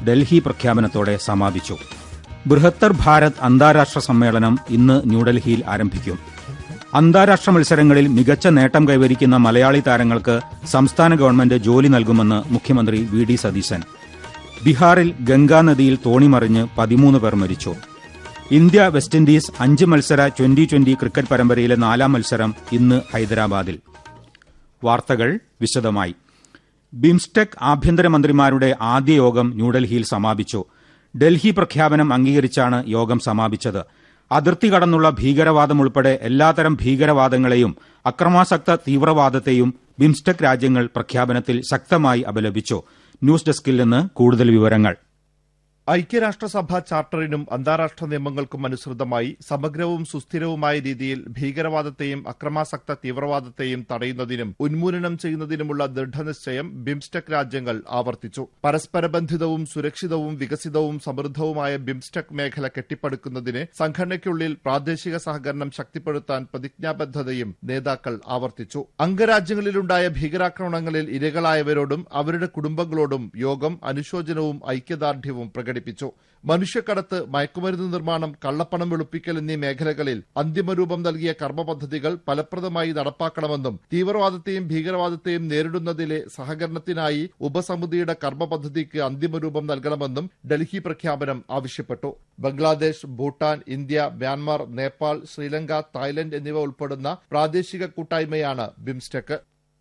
ഡൽഹി പ്രഖ്യാപനത്തോടെ സമാപിച്ചു ബൃഹത്തർ ഭാരത് അന്താരാഷ്ട്ര സമ്മേളനം ഇന്ന് ന്യൂഡൽഹിയിൽ ആരംഭിക്കും അന്താരാഷ്ട്ര മത്സരങ്ങളിൽ മികച്ച നേട്ടം കൈവരിക്കുന്ന മലയാളി താരങ്ങൾക്ക് സംസ്ഥാന ഗവൺമെന്റ് ജോലി നൽകുമെന്ന് മുഖ്യമന്ത്രി വി ഡി സതീശൻ ബീഹാറിൽ ഗംഗാനദിയിൽ തോണിമറിഞ്ഞ് പതിമൂന്ന് പേർ മരിച്ചു ഇന്ത്യ വെസ്റ്റ് ഇൻഡീസ് അഞ്ച് മത്സര ട്വന്റി ട്വന്റി ക്രിക്കറ്റ് പരമ്പരയിലെ നാലാം മത്സരം ഇന്ന് ഹൈദരാബാദിൽ വാർത്തകൾ വിശദമായി ബിംസ്റ്റെക് ആഭ്യന്തരമന്ത്രിമാരുടെ ആദ്യ യോഗം ന്യൂഡൽഹിയിൽ സമാപിച്ചു ഡൽഹി പ്രഖ്യാപനം അംഗീകരിച്ചാണ് യോഗം സമാപിച്ചത് അതിർത്തി കടന്നുള്ള ഭീകരവാദം ഉൾപ്പെടെ എല്ലാത്തരം ഭീകരവാദങ്ങളെയും അക്രമാസക്ത തീവ്രവാദത്തെയും ബിംസ്റ്റെക് രാജ്യങ്ങൾ പ്രഖ്യാപനത്തിൽ ശക്തമായി അപലപിച്ചു ന്യൂസ് ഡെസ്കിൽ നിന്ന് കൂടുതൽ വിവരങ്ങൾ ഐക്യരാഷ്ട്രസഭ ചാർട്ടറിനും അന്താരാഷ്ട്ര നിയമങ്ങൾക്കും അനുസൃതമായി സമഗ്രവും സുസ്ഥിരവുമായ രീതിയിൽ ഭീകരവാദത്തെയും അക്രമാസക്ത തീവ്രവാദത്തെയും തടയുന്നതിനും ഉന്മൂലനം ചെയ്യുന്നതിനുമുള്ള ദൃഢനിശ്ചയം ബിംസ്റ്റെക് രാജ്യങ്ങൾ ആവർത്തിച്ചു പരസ്പര ബന്ധിതവും സുരക്ഷിതവും വികസിതവും സമൃദ്ധവുമായ ബിംസ്റ്റെക് മേഖല കെട്ടിപ്പടുക്കുന്നതിന് സംഘടനയ്ക്കുള്ളിൽ പ്രാദേശിക സഹകരണം ശക്തിപ്പെടുത്താൻ പ്രതിജ്ഞാബദ്ധതയും നേതാക്കൾ ആവർത്തിച്ചു അംഗരാജ്യങ്ങളിലുണ്ടായ ഭീകരാക്രമണങ്ങളിൽ ഇരകളായവരോടും അവരുടെ കുടുംബങ്ങളോടും യോഗം അനുശോചനവും ഐക്യദാർഢ്യവും പ്രകടിപ്പിച്ചു പ്രകടിപ്പിച്ചു മനുഷ്യക്കടത്ത് മയക്കുമരുന്ന് നിർമ്മാണം കള്ളപ്പണം വെളുപ്പിക്കൽ എന്നീ മേഖലകളിൽ അന്തിമരൂപം നൽകിയ കർമ്മ പദ്ധതികൾ ഫലപ്രദമായി നടപ്പാക്കണമെന്നും തീവ്രവാദത്തെയും ഭീകരവാദത്തെയും നേരിടുന്നതിലെ സഹകരണത്തിനായി ഉപസമിതിയുടെ കർമ്മ പദ്ധതിക്ക് അന്തിമരൂപം നൽകണമെന്നും ഡൽഹി പ്രഖ്യാപനം ആവശ്യപ്പെട്ടു Bangladesh Bhutan India Myanmar Nepal Sri Lanka Thailand എന്നിവ ഉൾപ്പെടുന്ന പ്രാദേശിക കൂട്ടായ്മയാണ് ബിംസ്റ്റെക്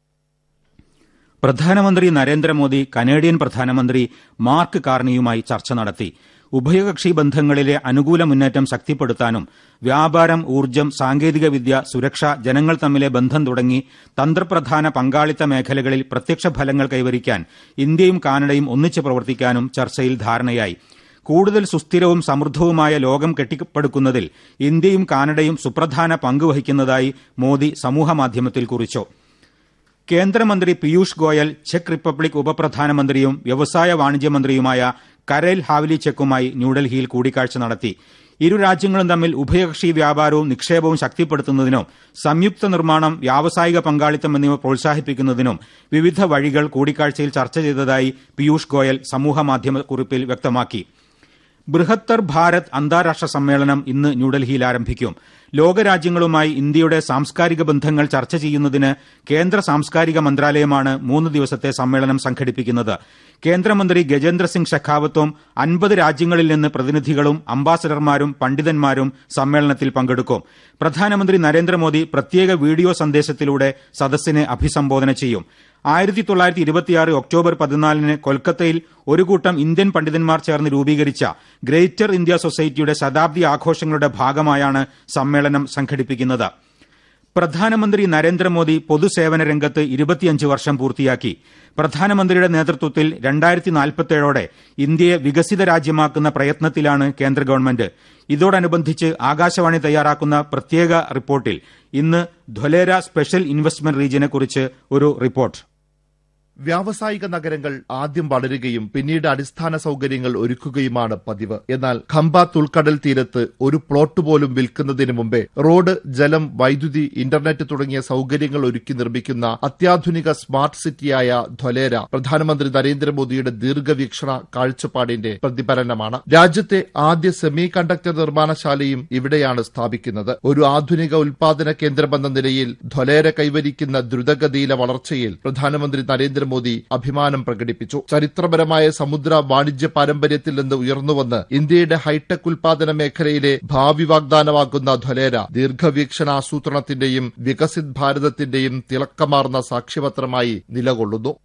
പ്രധാനമന്ത്രി നരേന്ദ്രമോദി കനേഡിയൻ പ്രധാനമന്ത്രി മാർക്ക് കാർണിയുമായി ചർച്ച നടത്തി ഉഭയകക്ഷി ബന്ധങ്ങളിലെ അനുകൂല മുന്നേറ്റം ശക്തിപ്പെടുത്താനും വ്യാപാരം ഊർജ്ജം സാങ്കേതികവിദ്യ സുരക്ഷ ജനങ്ങൾ തമ്മിലെ ബന്ധം തുടങ്ങി തന്ത്രപ്രധാന പങ്കാളിത്ത മേഖലകളിൽ പ്രത്യക്ഷ ഫലങ്ങൾ കൈവരിക്കാൻ ഇന്ത്യയും കാനഡയും ഒന്നിച്ച് പ്രവർത്തിക്കാനും ചർച്ചയിൽ ധാരണയായി കൂടുതൽ സുസ്ഥിരവും സമൃദ്ധവുമായ ലോകം കെട്ടിപ്പടുക്കുന്നതിൽ ഇന്ത്യയും കാനഡയും സുപ്രധാന പങ്ക് വഹിക്കുന്നതായി മോദി സമൂഹമാധ്യമത്തിൽ കുറിച്ചു കേന്ദ്രമന്ത്രി പീയൂഷ് ഗോയൽ ചെക്ക് റിപ്പബ്ലിക് ഉപപ്രധാനമന്ത്രിയും വ്യവസായ വാണിജ്യ മന്ത്രിയുമായ കരേൽ ഹാവ്ലിച്ചെക്കുമായി ന്യൂഡൽഹിയിൽ കൂടിക്കാഴ്ച നടത്തി ഇരു രാജ്യങ്ങളും തമ്മിൽ ഉഭയകക്ഷി വ്യാപാരവും നിക്ഷേപവും ശക്തിപ്പെടുത്തുന്നതിനും സംയുക്ത നിർമ്മാണം വ്യാവസായിക പങ്കാളിത്തം എന്നിവ പ്രോത്സാഹിപ്പിക്കുന്നതിനും വിവിധ വഴികൾ കൂടിക്കാഴ്ചയിൽ ചർച്ച ചെയ്തതായി പീയൂഷ് ഗോയൽ സമൂഹമാധ്യമ കുറിപ്പിൽ വ്യക്തമാക്കി ബൃഹത്തർ ഭാരത് അന്താരാഷ്ട്ര സമ്മേളനം ഇന്ന് ന്യൂഡൽഹിയിൽ ആരംഭിക്കും ലോകരാജ്യങ്ങളുമായി ഇന്ത്യയുടെ സാംസ്കാരിക ബന്ധങ്ങൾ ചർച്ച ചെയ്യുന്നതിന് കേന്ദ്ര സാംസ്കാരിക മന്ത്രാലയമാണ് മൂന്ന് ദിവസത്തെ സമ്മേളനം സംഘടിപ്പിക്കുന്നത് കേന്ദ്രമന്ത്രി ഗജേന്ദ്ര സിംഗ് ഷെഖാവത്തും അൻപത് രാജ്യങ്ങളിൽ നിന്ന് പ്രതിനിധികളും അംബാസഡർമാരും പണ്ഡിതന്മാരും സമ്മേളനത്തിൽ പങ്കെടുക്കും പ്രധാനമന്ത്രി നരേന്ദ്രമോദി പ്രത്യേക വീഡിയോ സന്ദേശത്തിലൂടെ സദസ്സിനെ അഭിസംബോധന ചെയ്യും ആയിരത്തി തൊള്ളായിരത്തി ഇരുപത്തിയാറ് ഒക്ടോബർ പതിനാലിന് കൊൽക്കത്തയിൽ ഒരു കൂട്ടം ഇന്ത്യൻ പണ്ഡിതന്മാർ ചേർന്ന് രൂപീകരിച്ച ഗ്രേറ്റർ ഇന്ത്യ സൊസൈറ്റിയുടെ ശതാബ്ദി ആഘോഷങ്ങളുടെ ഭാഗമായാണ് സമ്മേളനം സംഘടിപ്പിക്കുന്നത് പ്രധാനമന്ത്രി നരേന്ദ്രമോദി പൊതുസേവന രംഗത്ത് ഇരുപത്തിയഞ്ച് വർഷം പൂർത്തിയാക്കി പ്രധാനമന്ത്രിയുടെ നേതൃത്വത്തിൽ രണ്ടായിരത്തി നാൽപ്പത്തേഴോടെ ഇന്ത്യയെ വികസിത രാജ്യമാക്കുന്ന പ്രയത്നത്തിലാണ് കേന്ദ്ര ഗവൺമെന്റ് ഇതോടനുബന്ധിച്ച് ആകാശവാണി തയ്യാറാക്കുന്ന പ്രത്യേക റിപ്പോർട്ടിൽ ഇന്ന് ധൊലേര സ്പെഷ്യൽ ഇൻവെസ്റ്റ്മെന്റ് റീജിയനെക്കുറിച്ച് ഒരു റിപ്പോർട്ട് വ്യാവസായിക നഗരങ്ങൾ ആദ്യം വളരുകയും പിന്നീട് അടിസ്ഥാന സൗകര്യങ്ങൾ ഒരുക്കുകയുമാണ് പതിവ് എന്നാൽ ഖമ്പാത്ത് ഉൾക്കടൽ തീരത്ത് ഒരു പ്ലോട്ട് പോലും വിൽക്കുന്നതിന് മുമ്പേ റോഡ് ജലം വൈദ്യുതി ഇന്റർനെറ്റ് തുടങ്ങിയ സൗകര്യങ്ങൾ ഒരുക്കി നിർമ്മിക്കുന്ന അത്യാധുനിക സ്മാർട്ട് സിറ്റിയായ ധൊലേര പ്രധാനമന്ത്രി നരേന്ദ്രമോദിയുടെ ദീർഘവീക്ഷണ കാഴ്ചപ്പാടിന്റെ പ്രതിഫലനമാണ് രാജ്യത്തെ ആദ്യ സെമി കണ്ടക്ടർ നിർമ്മാണശാലയും ഇവിടെയാണ് സ്ഥാപിക്കുന്നത് ഒരു ആധുനിക ഉൽപാദന കേന്ദ്രമെന്ന നിലയിൽ ധൊലേര കൈവരിക്കുന്ന ദ്രുതഗതിയിലെ വളർച്ചയിൽ പ്രധാനമന്ത്രി നരേന്ദ്ര നരേന്ദ്രമോദി അഭിമാനം പ്രകടിപ്പിച്ചു ചരിത്രപരമായ സമുദ്ര വാണിജ്യ പാരമ്പര്യത്തിൽ നിന്ന് ഉയർന്നുവന്ന് ഇന്ത്യയുടെ ഹൈടെക് ഉൽപാദന മേഖലയിലെ ഭാവി വാഗ്ദാനമാകുന്ന ധൊലേര ദീർഘവീക്ഷണ ആസൂത്രണത്തിന്റെയും വികസിത് ഭാരതത്തിന്റെയും തിളക്കമാർന്ന സാക്ഷ്യപത്രമായി നിലകൊള്ളുന്നു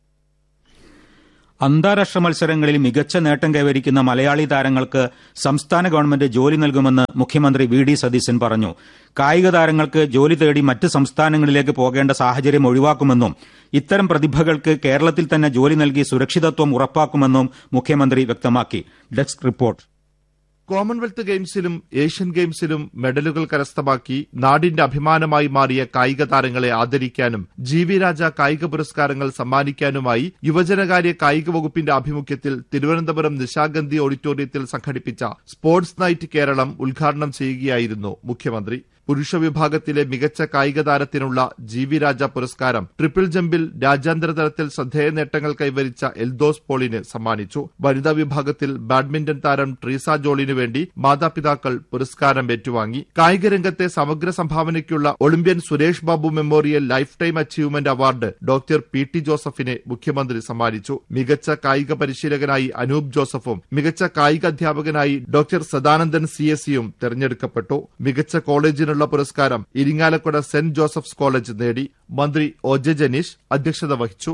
അന്താരാഷ്ട്ര മത്സരങ്ങളിൽ മികച്ച നേട്ടം കൈവരിക്കുന്ന മലയാളി താരങ്ങൾക്ക് സംസ്ഥാന ഗവൺമെന്റ് ജോലി നൽകുമെന്ന് മുഖ്യമന്ത്രി വി ഡി സതീശൻ പറഞ്ഞു കായിക താരങ്ങൾക്ക് ജോലി തേടി മറ്റ് സംസ്ഥാനങ്ങളിലേക്ക് പോകേണ്ട സാഹചര്യം ഒഴിവാക്കുമെന്നും ഇത്തരം പ്രതിഭകൾക്ക് കേരളത്തിൽ തന്നെ ജോലി നൽകി സുരക്ഷിതത്വം ഉറപ്പാക്കുമെന്നും മുഖ്യമന്ത്രി വ്യക്തമാക്കി ഡെസ്ക് റിപ്പോർട്ട് കോമൺവെൽത്ത് ഗെയിംസിലും ഏഷ്യൻ ഗെയിംസിലും മെഡലുകൾ കരസ്ഥമാക്കി നാടിന്റെ അഭിമാനമായി മാറിയ കായിക താരങ്ങളെ ആദരിക്കാനും ജി വി രാജ കായിക പുരസ്കാരങ്ങൾ സമ്മാനിക്കാനുമായി യുവജനകാര്യ കായിക വകുപ്പിന്റെ ആഭിമുഖ്യത്തിൽ തിരുവനന്തപുരം നിശാഗന്ധി ഓഡിറ്റോറിയത്തിൽ സംഘടിപ്പിച്ച സ്പോർട്സ് നൈറ്റ് കേരളം ഉദ്ഘാടനം ചെയ്യുകയായിരുന്നു മുഖ്യമന്ത്രി പുരുഷ വിഭാഗത്തിലെ മികച്ച കായിക താരത്തിനുള്ള ജി വി രാജ പുരസ്കാരം ട്രിപ്പിൾ ജമ്പിൽ രാജ്യാന്തര തലത്തിൽ ശ്രദ്ധേയ നേട്ടങ്ങൾ കൈവരിച്ച എൽദോസ് പോളിന് സമ്മാനിച്ചു വനിതാ വിഭാഗത്തിൽ ബാഡ്മിന്റൺ താരം ട്രീസ ജോളിനു വേണ്ടി മാതാപിതാക്കൾ പുരസ്കാരം ഏറ്റുവാങ്ങി കായിക രംഗത്തെ സമഗ്ര സംഭാവനയ്ക്കുള്ള Olympian Suresh Babu memorial lifetime achievement award doctor P T ജോസഫിനെ മുഖ്യമന്ത്രി സമ്മാനിച്ചു മികച്ച കായിക പരിശീലകനായി അനൂപ് ജോസഫും മികച്ച കായിക അധ്യാപകനായി ഡോക്ടർ സദാനന്ദൻ സി എസ് സിയും തെരഞ്ഞെടുക്കപ്പെട്ടു മികച്ച കോളേജിനുള്ള പുരസ്കാരം ഇരിങ്ങാലക്കുട സെന്റ് ജോസഫ്സ് കോളേജ് നേടി മന്ത്രി ഒ ജെ ജനീഷ് അധ്യക്ഷത വഹിച്ചു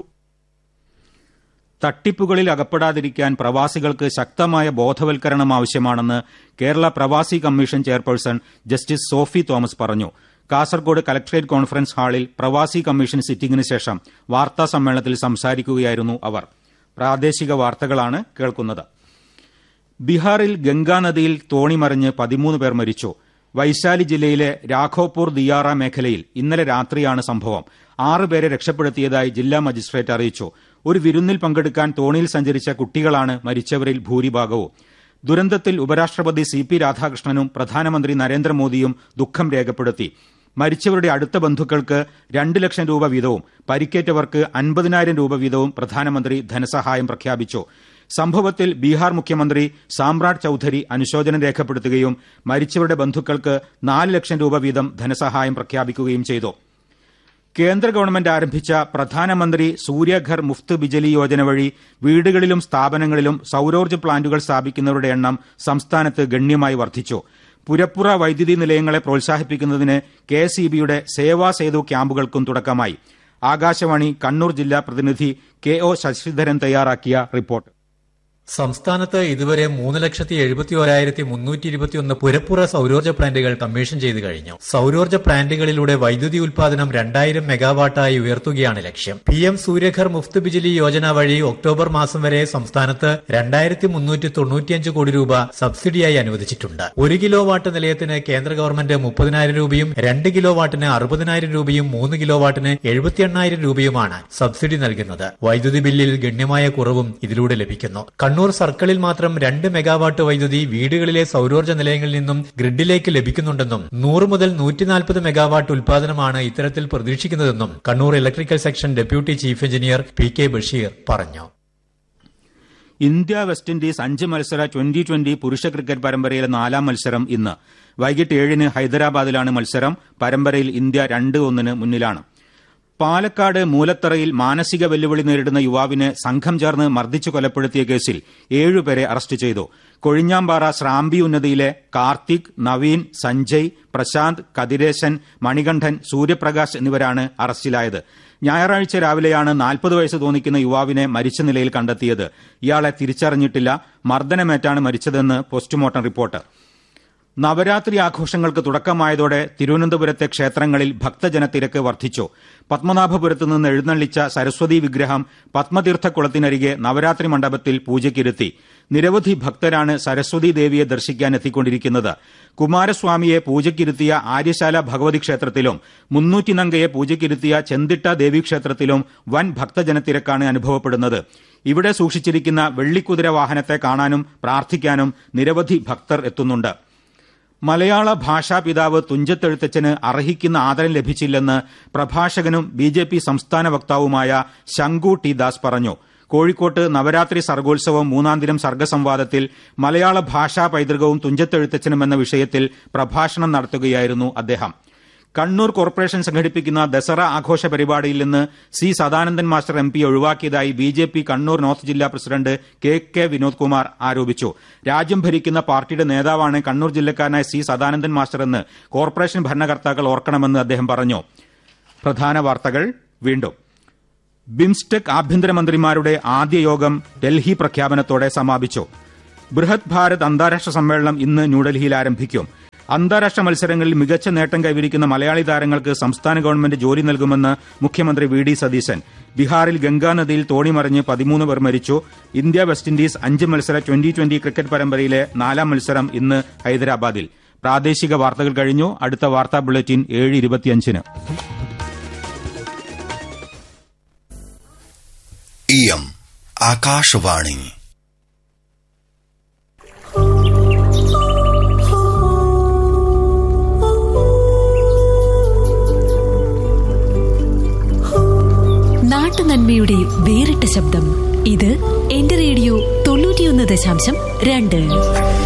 തട്ടിപ്പുകളിൽ അകപ്പെടാതിരിക്കാൻ പ്രവാസികൾക്ക് ശക്തമായ ബോധവൽക്കരണം ആവശ്യമാണെന്ന് Kerala Pravasi commission chairperson justice Sophy Thomas പറഞ്ഞു കാസർഗോഡ് കലക്ടറേറ്റ് കോൺഫറൻസ് ഹാളിൽ പ്രവാസി കമ്മീഷൻ സിറ്റിംഗിന് ശേഷം വാർത്താ സമ്മേളനത്തിൽ സംസാരിക്കുകയായിരുന്നു അവർ പ്രാദേശിക വാർത്തകളാണ് കേൾക്കുന്നത് ബീഹാറിൽ ഗംഗാനദിയിൽ തോണിമറിഞ്ഞ് പതിമൂന്ന് പേർ മരിച്ചു വൈശാലി ജില്ലയിലെ രാഘോപൂർ ദിയാറ മേഖലയിൽ ഇന്നലെ രാത്രിയാണ് സംഭവം ആറുപേരെ രക്ഷപ്പെടുത്തിയതായി ജില്ലാ മജിസ്ട്രേറ്റ് അറിയിച്ചു ഒരു വിരുന്നിൽ പങ്കെടുക്കാൻ തോണിയിൽ സഞ്ചരിച്ച കുട്ടികളാണ് മരിച്ചവരിൽ ഭൂരിഭാഗവും ദുരന്തത്തിൽ ഉപരാഷ്ട്രപതി സി പി രാധാകൃഷ്ണനും പ്രധാനമന്ത്രി നരേന്ദ്രമോദിയും ദുഃഖം രേഖപ്പെടുത്തി മരിച്ചവരുടെ അടുത്ത ബന്ധുക്കൾക്ക് രണ്ട് ലക്ഷം രൂപ വീതവും പരിക്കേറ്റവർക്ക് അൻപതിനായിരം രൂപ വീതവും പ്രധാനമന്ത്രി ധനസഹായം പ്രഖ്യാപിച്ചു സംഭവത്തിൽ ബീഹാർ മുഖ്യമന്ത്രി സാമ്രാട് ചൌധരി അനുശോചനം രേഖപ്പെടുത്തുകയും മരിച്ചവരുടെ ബന്ധുക്കൾക്ക് നാല് ലക്ഷം രൂപ വീതം ധനസഹായം പ്രഖ്യാപിക്കുകയും ചെയ്തു കേന്ദ്ര ഗവൺമെന്റ് ആരംഭിച്ച പ്രധാനമന്ത്രി സൂര്യഘർ മുഫ്ത് ബിജലി യോജന വഴി വീടുകളിലും സ്ഥാപനങ്ങളിലും സൌരോർജ്ജ പ്ലാന്റുകൾ സ്ഥാപിക്കുന്നവരുടെ എണ്ണം സംസ്ഥാനത്ത് ഗണ്യമായി വർദ്ധിച്ചു പുരപ്പുറ വൈദ്യുതി നിലയങ്ങളെ പ്രോത്സാഹിപ്പിക്കുന്നതിന് കെ എസ് ഇ ബിയുടെ സേവാ സേതു ക്യാമ്പുകൾക്കും തുടക്കമായി ആകാശവാണി കണ്ണൂർ ജില്ലാ പ്രതിനിധി കെ ഒ ശശിധരൻ തയ്യാറാക്കിയ റിപ്പോർട്ട് സംസ്ഥാനത്ത് ഇതുവരെ മൂന്ന് ലക്ഷത്തി എഴുപത്തി ഒരായിരത്തി മുന്നൂറ്റി ഇരുപത്തിയൊന്ന് പുരപ്പുറ സൌരോർജ്ജ പ്ലാന്റുകൾ കമ്മീഷൻ ചെയ്തു കഴിഞ്ഞു സൌരോർജ്ജ പ്ലാന്റുകളിലൂടെ വൈദ്യുതി ഉൽപാദനം രണ്ടായിരം മെഗാവാട്ടായി ഉയർത്തുകയാണ് ലക്ഷ്യം പി എം സൂര്യഘർ മുഫ്ത് ബിജിലി യോജന വഴി ഒക്ടോബർ മാസം വരെ സംസ്ഥാനത്ത് രണ്ടായിരത്തി മുന്നൂറ്റി തൊണ്ണൂറ്റിയഞ്ച് കോടി രൂപ സബ്സിഡിയായി അനുവദിച്ചിട്ടുണ്ട് ഒരു കിലോ വാട്ട് നിലയത്തിന് കേന്ദ്ര ഗവൺമെന്റ് മുപ്പതിനായിരം രൂപയും രണ്ട് കിലോ വാട്ടിന് അറുപതിനായിരം രൂപയും മൂന്ന് കിലോ വാട്ടിന് എഴുപത്തി എണ്ണായിരം രൂപയുമാണ് സബ്സിഡി നൽകുന്നത് വൈദ്യുതി ബില്ലിൽ ഗണ്യമായ കുറവും ഇതിലൂടെ ലഭിക്കുന്നു കണ്ണൂർ സർക്കിളിൽ മാത്രം രണ്ട് മെഗാവാട്ട് വൈദ്യുതി വീടുകളിലെ സൌരോർജ്ജ നിലയങ്ങളിൽ നിന്നും ഗ്രിഡിലേക്ക് ലഭിക്കുന്നുണ്ടെന്നും നൂറ് മുതൽ നൂറ്റിനാൽപ്പത് മെഗാവാട്ട് ഉൽപാദനമാണ് ഇത്തരത്തിൽ പ്രതീക്ഷിക്കുന്നതെന്നും Kannur electrical section deputy chief engineer P K Basheer പറഞ്ഞു ഇന്ത്യ വെസ്റ്റ് ഇൻഡീസ് അഞ്ച് മത്സര ട്വന്റി ട്വന്റി പുരുഷ ക്രിക്കറ്റ് പരമ്പരയിലെ നാലാം മത്സരം ഇന്ന് വൈകിട്ട് ഏഴിന് ഹൈദരാബാദിലാണ് മത്സരം പരമ്പരയിൽ ഇന്ത്യ രണ്ട് ഒന്നിന് മുന്നിലാണ് പാലക്കാട് മൂലത്തറയിൽ മാനസിക വെല്ലുവിളി നേരിടുന്ന യുവാവിനെ സംഘം ചേർന്ന് മർദ്ദിച്ചു കൊലപ്പെടുത്തിയ കേസിൽ ഏഴുപേരെ അറസ്റ്റ് ചെയ്തു കൊഴിഞ്ഞാമ്പാറ ശ്രാമ്പി ഉന്നതിയിലെ കാർത്തിക് നവീൻ സഞ്ജയ് പ്രശാന്ത് കതിരേശൻ മണികണ്ഠൻ സൂര്യപ്രകാശ് എന്നിവരാണ് അറസ്റ്റിലായത് ഞായറാഴ്ച രാവിലെയാണ് നാൽപ്പത് വയസ്സ് തോന്നിക്കുന്ന യുവാവിനെ മരിച്ച നിലയിൽ കണ്ടെത്തിയത് ഇയാളെ തിരിച്ചറിഞ്ഞിട്ടില്ല മർദ്ദനമേറ്റാണ് മരിച്ചതെന്ന് പോസ്റ്റ്മോർട്ടം റിപ്പോർട്ട് നവരാത്രി ആഘോഷങ്ങൾക്ക് തുടക്കമായതോടെ തിരുവനന്തപുരത്തെ ക്ഷേത്രങ്ങളിൽ ഭക്തജനത്തിരക്ക് വർദ്ധിച്ചു പത്മനാഭപുരത്ത് നിന്ന് എഴുന്നള്ളിച്ച സരസ്വതി വിഗ്രഹം പത്മതീർത്ഥക്കുളത്തിനരികെ നവരാത്രി മണ്ഡപത്തിൽ പൂജയ്ക്കിരുത്തി നിരവധി ഭക്തരാണ് സരസ്വതി ദേവിയെ ദർശിക്കാൻ എത്തിക്കൊണ്ടിരിക്കുന്നത് കുമാരസ്വാമിയെ പൂജയ്ക്കിരുത്തിയ ആര്യശാല ഭഗവതി ക്ഷേത്രത്തിലും മുന്നൂറ്റിനങ്കയെ പൂജയ്ക്കിരുത്തിയ ചെന്തിട്ട ദേവീക്ഷേത്രത്തിലും വൻ ഭക്തജനത്തിരക്കാണ് അനുഭവപ്പെടുന്നത് ഇവിടെ സൂക്ഷിച്ചിരിക്കുന്ന വെള്ളിക്കുതിര വാഹനത്തെ കാണാനും പ്രാർത്ഥിക്കാനും നിരവധി ഭക്തർ എത്തുന്നുണ്ട് മലയാള ഭാഷാ പിതാവ് തുഞ്ചത്തെഴുത്തച്ഛന് അർഹിക്കുന്ന ആദരം ലഭിച്ചില്ലെന്ന് പ്രഭാഷകനും ബി ജെ പി സംസ്ഥാന വക്താവുമായ ശങ്കു ടി ദാസ് പറഞ്ഞു കോഴിക്കോട്ട് നവരാത്രി സർഗോത്സവം മൂന്നാം ദിനം സർഗസംവാദത്തിൽ മലയാള ഭാഷാ പൈതൃകവും തുഞ്ചത്തെഴുത്തച്ഛനും എന്ന വിഷയത്തിൽ പ്രഭാഷണം നടത്തുകയായിരുന്നു അദ്ദേഹം കണ്ണൂർ കോർപ്പറേഷൻ സംഘടിപ്പിക്കുന്ന ദസറ ആഘോഷ പരിപാടിയിൽ നിന്ന് C Sadanandan master M P ഒഴിവാക്കിയതായി B J P Kannur north ജില്ലാ president K K Vinod Kumar ആരോപിച്ചു രാജ്യം ഭരിക്കുന്ന പാർട്ടിയുടെ നേതാവാണ് കണ്ണൂർ ജില്ലക്കാരനായ സി സദാനന്ദൻ മാസ്റ്റർ എന്ന് കോർപ്പറേഷൻ ഭരണകർത്താക്കൾ ഓർക്കണമെന്ന് അദ്ദേഹം പറഞ്ഞു പ്രധാന വാർത്തകൾ വീണ്ടും ബിംസ്റ്റെക് ആഭ്യന്തരമന്ത്രിമാരുടെ ആദ്യ യോഗം ഡൽഹി പ്രഖ്യാപനത്തോടെ സമാപിച്ചു ബൃഹത് ഭാരത് അന്താരാഷ്ട്ര സമ്മേളനം ഇന്ന് ന്യൂഡൽഹിയിൽ ആരംഭിക്കും അന്താരാഷ്ട്ര മത്സരങ്ങളിൽ മികച്ച നേട്ടം കൈവരിക്കുന്ന മലയാളി താരങ്ങൾക്ക് സംസ്ഥാന ഗവൺമെന്റ് ജോലി നൽകുമെന്ന് മുഖ്യമന്ത്രി വി ഡി സതീശൻ ബീഹാറിൽ ഗംഗാനദിയിൽ തോണിമറിഞ്ഞ് പതിമൂന്ന് പേർ മരിച്ചു ഇന്ത്യ വെസ്റ്റ് ഇൻഡീസ് അഞ്ച് മത്സര ട്വന്റി ട്വന്റി ക്രിക്കറ്റ് പരമ്പരയിലെ നാലാം മത്സരം ഇന്ന് ഹൈദരാബാദിൽ പ്രാദേശിക വാർത്തകൾ കഴിഞ്ഞു അടുത്ത വാർത്താ ബുള്ളറ്റിൻ ഏഴ് ഇരുപത്തിയഞ്ചിന് इयम् आकाशवाणी നാട്ടുനന്മയുടെ വേറിട്ട ശബ്ദം ഇത് എന്റെ റേഡിയോ തൊണ്ണൂറ്റിയൊന്ന് ദശാംശം രണ്ട്